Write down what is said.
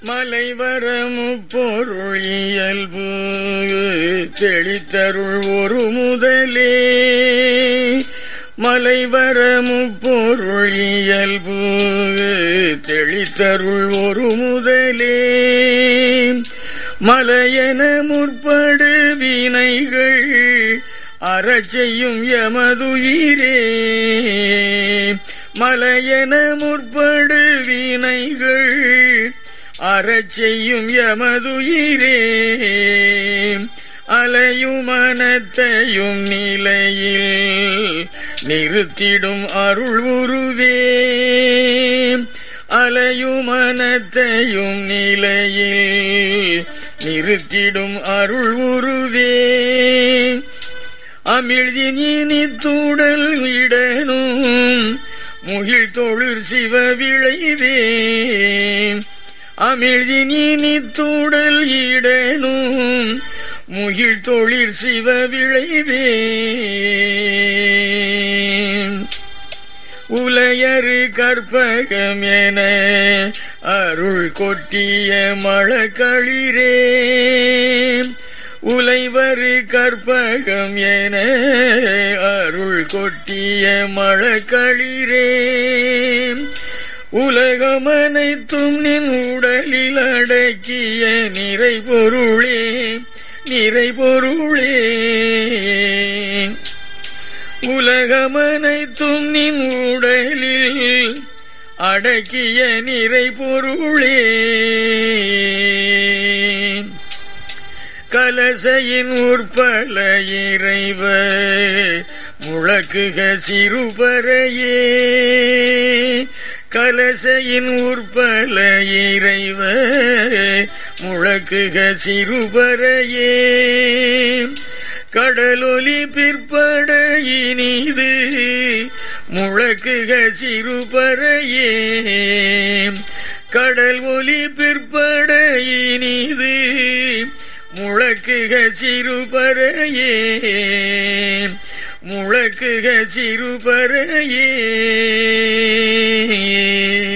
மலைவரமு பொருள் இயல்பு தெளித்தருள் ஒரு முதலே மலைவரமு பொருள் இயல்பு தெளித்தருள் ஒரு முதலே மலையென முற்படு வினைகள் அறச்செய்யும் எமதுயிரே மலையென முற்படு வினைகள் அறச்செய்யும் எமதுயிரே அலையும் மனத்தையும் நிலையில் நிறுத்திடும் அருள் உருவே அலையும் மனத்தையும் நிலையில் நிறுத்திடும் அருள் உருவே அமிழ்தினித்துடல் இடனும் முகில் தொழிற் சிவ விளைவே அமிழ்தினித்துடல் இடனும் முகில் தொழிற் சிவ விளைவே உலையரு கற்பகம் என அருள் கொட்டிய மழக்களிரே உலைவரு கற்பகம் என அருள் கொட்டிய மழக்களிரே உலகமனைத்தும் நின் உடலில் அடக்கிய நிறை பொருளே நிறை பொருளே உலகமனைத்தும் நின் உடலில் அடக்கிய நிறை பொருளே கலசையின் உற்பல இறைவ முழக்குக சிறுபறையே கலசையின் உற்பல இறைவ முழக்குக சிறுபறையே கடலொலி பிற்பட இனிது முழக்குக சிறுபறையே கடல் ஒலி பிற்பட இனிது முழக்குக சிறுபறையே முழக்குக சிறுபறையே